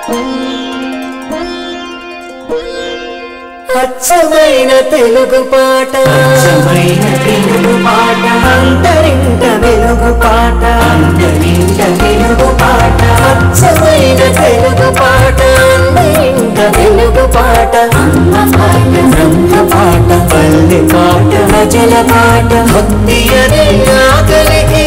అచ్చమైన తెలుగు పాట అచ్చమైన తెలుగు పాట అంతరింట వెలుగు పాట అందరింట తెలుగు పాట అచ్చమైన తెలుగు పాట అంతరింట వెలుగు పాట అమ్మ పాట బ్రహ్మ పాట పల్లె పాట ప్రజల పాట భక్తి అనే ఆకలికి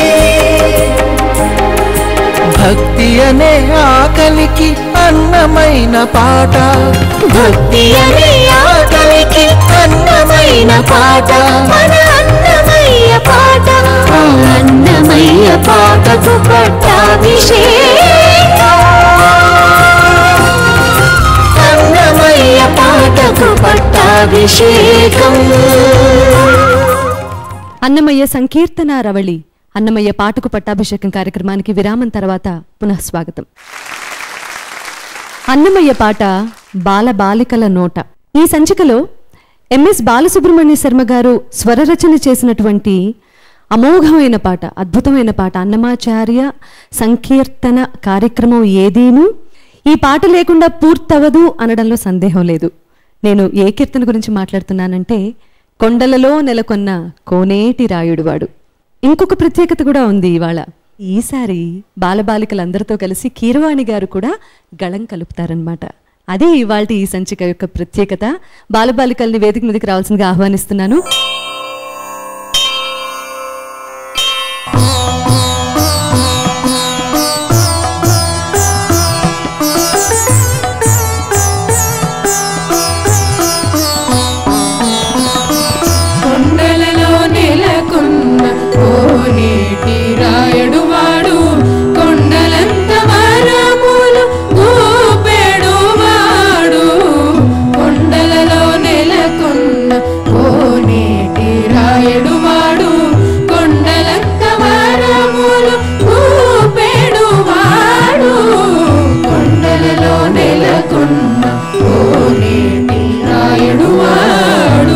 భక్తి అనే ఆకలికి అన్నమైన పాట భక్తి అనే ఆకలికి అన్నమైన పాట మన అన్నమయ్య పాట ఆ అన్నమయ్య పాటకు పట్టాభిషేకం అన్నమయ్య పాటకు పట్టాభిషేకం అన్నమయ్య సంకీర్తన రవళి అన్నమయ్య పాటకు పట్టాభిషేకం కార్యక్రమానికి విరామం తర్వాత పునః స్వాగతం అన్నమయ్య పాట బాల బాలికల నోట ఈ సంచికలో ఎంఎస్ బాలసుబ్రహ్మణ్య శర్మ గారు స్వరరచన చేసినటువంటి అమోఘమైన పాట అద్భుతమైన పాట అన్నమాచార్య సంకీర్తన కార్యక్రమం ఏదీను ఈ పాట లేకుండా పూర్తవదు అనడంలో సందేహం లేదు నేను ఏ కీర్తన గురించి మాట్లాడుతున్నానంటే కొండలలో నెలకొన్న కోనేటి రాయుడు వాడు ఇంకొక ప్రత్యేకత కూడా ఉంది ఇవాళ ఈసారి బాలబాలికలందరితో కలిసి కీరవాణి గారు కూడా గళం కలుపుతారనమాట అదే ఇవాళ ఈ సంచిక యొక్క ప్రత్యేకత బాలబాలికల్ని వేదిక మీదకి రావాల్సిందిగా ఆహ్వానిస్తున్నాను కొండలలో నెలకొన్న కోనేటి రాయడు వాడు కొండలంత వరములు గోపెడు వాడు కొండలలో నెలకొన్న కోనేటి రాయడు వాడు కొండలంత వరములు గోపెడు వాడు కొండలలో నెలకొన్న కోనేటి రాయడు వాడు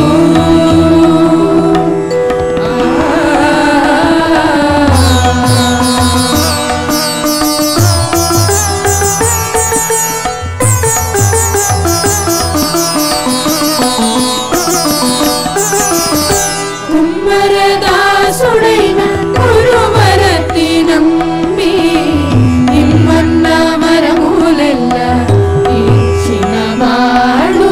కుమ్మరదాసుడైన కురువరతి నంబి నిమ్మన్న వరములెల్ల ఇచ్చిన వాడు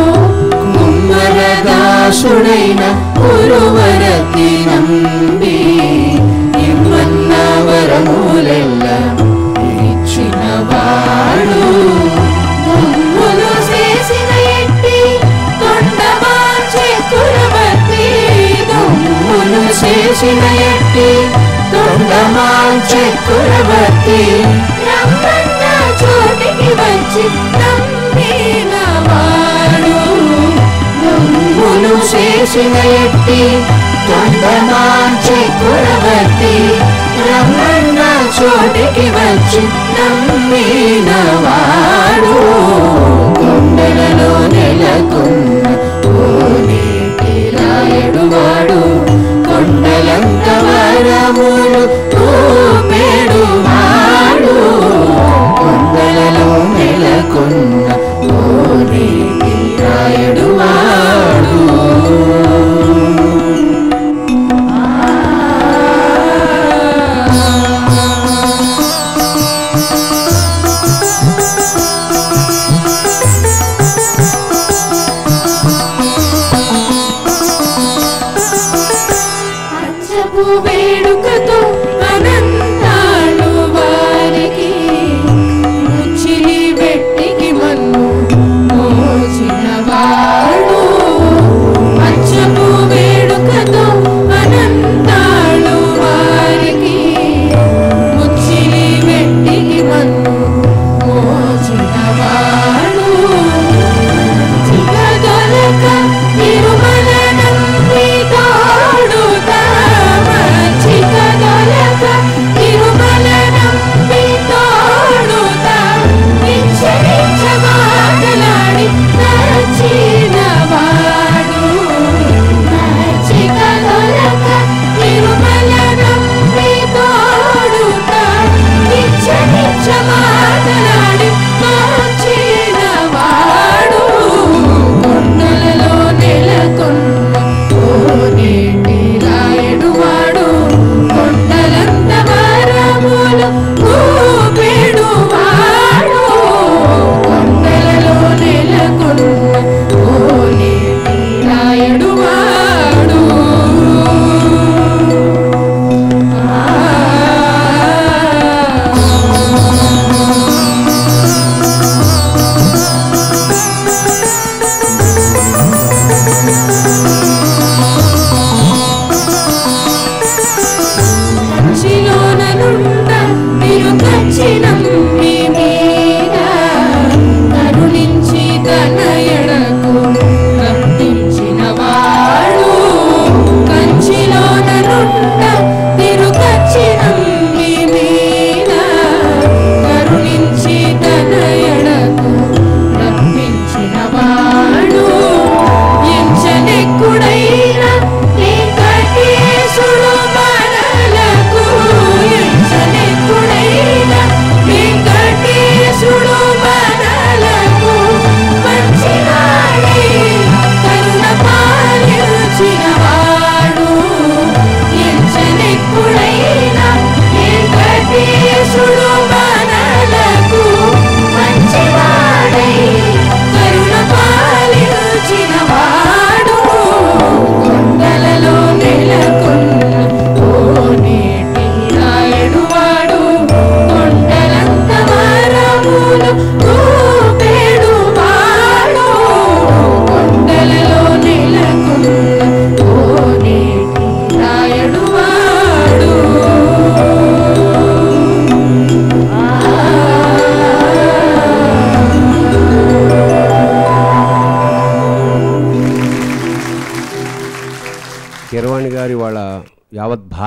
కుమ్మరదాసుడైన కురువరతి నంబి నిమ్మన్న వరములెల్ల ఇచ్చిన వాడు దొంగులు చేసిన ఎట్టి తొండమార్చే కురవతి దొంగులు చేసిన ఎట్టి తొండమార్చే కురవతి రమ్మన్న చోటికి వచ్చి నమ్మిన వాడు దొంగులు చేసిన ఎట్టి తొండమార్చే కురవతి రమ్మన్న చోటికి వచ్చి నమ్మిన వాడు కొండలలో నెలకొన్న కోనేటి రాయడు వాడు కొండలంత వరములు ఊపేడు వాడు కొండలలో నెలకొన్న కోనేటి రాయడు వాడు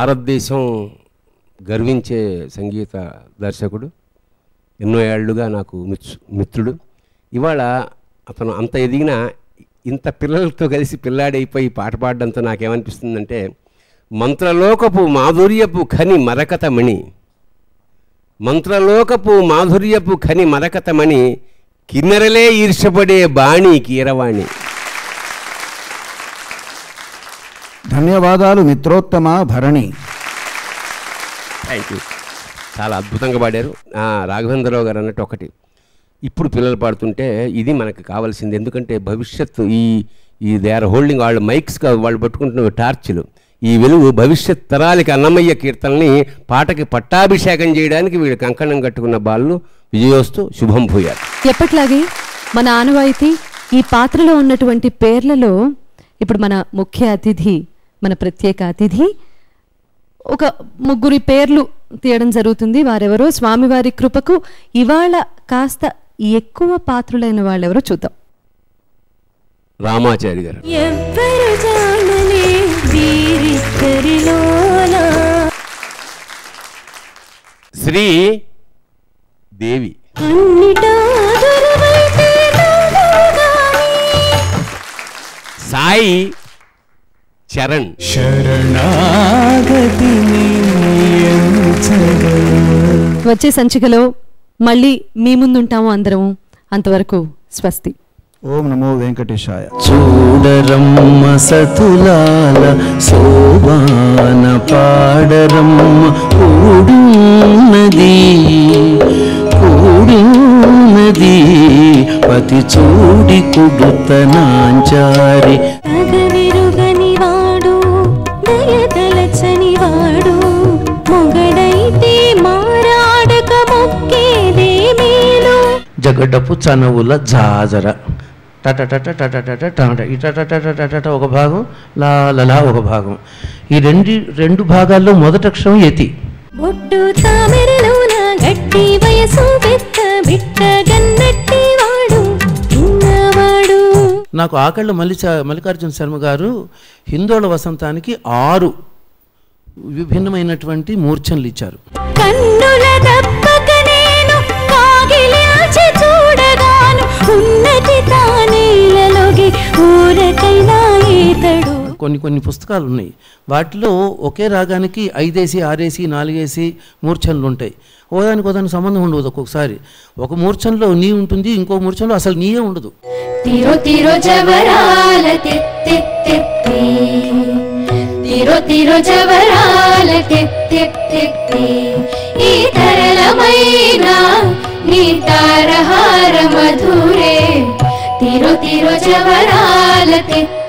భారతదేశం గర్వించే సంగీత దర్శకుడు ఎన్నో ఏళ్లుగా నాకు మిత్రు మిత్రుడు ఇవాళ అతను అంత ఎదిగిన ఇంత పిల్లలతో కలిసి పిల్లాడైపోయి పాట పాడడంతో నాకేమనిపిస్తుందంటే మంత్రలోకపు మాధుర్యపు ఖని మరకతమణి మంత్రలోకపు మాధుర్యపు ఖని మరకతమణి కిన్నెరలే ఈర్షపడే బాణి కీరవాణి ధన్యవాదాలు మిత్రోత్తమ భరణి థ్యాంక్ యూ చాలా అద్భుతంగా పాడారు ఆ, రాఘవేంద్రరావు గారు అన్నట్టు ఒకటి ఇప్పుడు పిల్లలు పాడుతుంటే ఇది మనకు కావాల్సింది ఎందుకంటే భవిష్యత్తు ఈ ఈ దే ఆర్ హోల్డింగ్ వాళ్ళు మైక్స్ కా- వాళ్ళు పట్టుకుంటున్న టార్చ్లు ఈ వెలుగు భవిష్యత్ తరాలకి అన్నమయ్య కీర్తనని పాటకి పట్టాభిషేకం చేయడానికి వీళ్ళు కంకణం కట్టుకున్న బాళ్ళు విజయోస్తు శుభం భూయాలు ఎప్పట్లాగే మన ఆనవాయితీ ఈ పాత్రలో ఉన్నటువంటి పేర్లలో ఇప్పుడు మన ముఖ్య అతిథి మన ప్రత్యేక అతిథి ఒక ముగ్గురి పేర్లు తీయడం జరుగుతుంది వారెవరో స్వామివారి కృపకు ఇవాళ కాస్త ఎక్కువ పాత్రులైన వాళ్ళెవరో చూద్దాం రామాచారి గారు ఎవ్వరు జాననే వీరిద్దరిలోన శ్రీ దేవి అన్నిటా దొరవైతే నువ్వుగాని. సాయి చరణ్ శరణాగతిని ఎంచగా వచ్చే సంచికలో మళ్ళీ మీ ముందుంటాము అందరము అంతవరకు స్వస్తి ఓం నమో వెంకటేశాయ చూడరమ్మ సతులాల శోభాన పాడరమ్మ కూడున్నది కూడున్నది పతి చూడి కుడుతనాంచారి తగవెరుగని వాడు దయతలచని వాడు మొగడైతే మారాడక మొక్కేదే మేలు జగడపు చనువుల జాజర టట టట టట టట టట ఇట టట టట టట ఒక భాగం లా లలా ఒక భాగం ఈ రెండు రెండు భాగాల్లో మొదటి అక్షరం యతి బొట్టు తామెరలోన గట్టి వయసు పెద్ద బిట్ట గన్నట్టి వాడు చిన్నవాడు నాకు ఆకళ్ళ మల్లిచ మల్లికార్జున శర్మ గారు హిందోళ వసంతానికి ఆరు విభిన్నమైనటువంటి మూర్ఛనలు ఇచ్చారు కన్నుల దప్పక నేను కాగిలాచి చూడగాను ఉన్నతి తానేలలోగి ఊరకైనా ఈతడు కొన్ని కొన్ని పుస్తకాలు ఉన్నాయి వాటిలో ఒకే రాగానికి ఐదేసి ఆరేసి నాలుగేసి మూర్ఛనలు ఉంటాయి ఓదానికి ఓదానికి సంబంధం ఉండదు ఒక్కొక్కసారి ఒక మూర్ఛనలో నీ ఉంటుంది ఇంకో మూర్ఛనలో అసలు నీయే ఉండదు తిరో తిరో జవరాల తిత్తి తిరో తిరో జవరాల తిత్తి ఈ తరళమైన నీ తారహార మధురే తిరో తిరో జవరాల తిత్తి